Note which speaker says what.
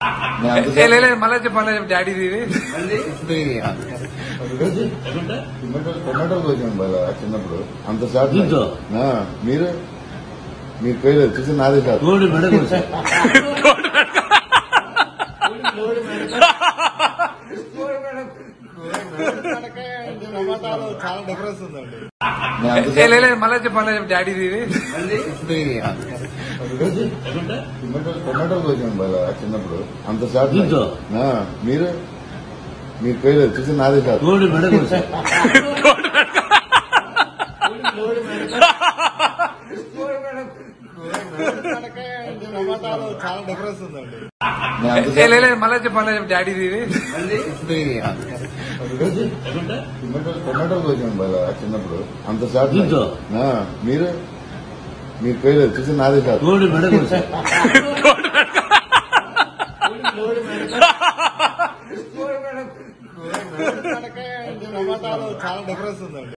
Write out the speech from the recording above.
Speaker 1: నేను అంత
Speaker 2: ఏ, లే, లే, మళ్ళా చెప్పు మళ్ళా చెప్పు డాడీది ఇది
Speaker 1: టొమాటో టొమాటోలు వచ్చాను బాగా చిన్నప్పుడు అంత షార్ట్
Speaker 3: దీంతో?
Speaker 1: ఆ, మీరు మీరు పోయలేదు చూసి నాదే కాదు
Speaker 3: గోల్డ్ మెడల్ వచ్చా
Speaker 1: చాలా డిఫరెన్స్ ఉందండి నేను అంత
Speaker 2: ఏ, లే, లే, మళ్ళా చెప్పు మళ్ళా చెప్పు డాడీది ఇది
Speaker 1: టొమాటో టొమాటోలు వచ్చాను బాగా చిన్నప్పుడు అంత షార్ట్
Speaker 3: దీంతో?
Speaker 1: ఆ, మీరు మీరు పోయలేదు చూసి నాదే కాదు
Speaker 3: గోల్డ్ మెడల్ వచ్చా
Speaker 1: చాలా డిఫరెన్స్ ఉందండి నేను అంత
Speaker 2: ఏ, లే, లే, మళ్ళా చెప్పు మళ్ళా చెప్పు డాడీది ఇది
Speaker 1: టొమాటో టొమాటోలు వచ్చాను బాగా చిన్నప్పుడు అంత షార్ట్
Speaker 3: దీంతో?
Speaker 1: ఆ, మీరు మీరు పోయలేదు చూసి నాదే కాదు
Speaker 3: గోల్డ్ మెడల్ వచ్చా
Speaker 1: చాలా డిఫరెన్స్ ఉందండి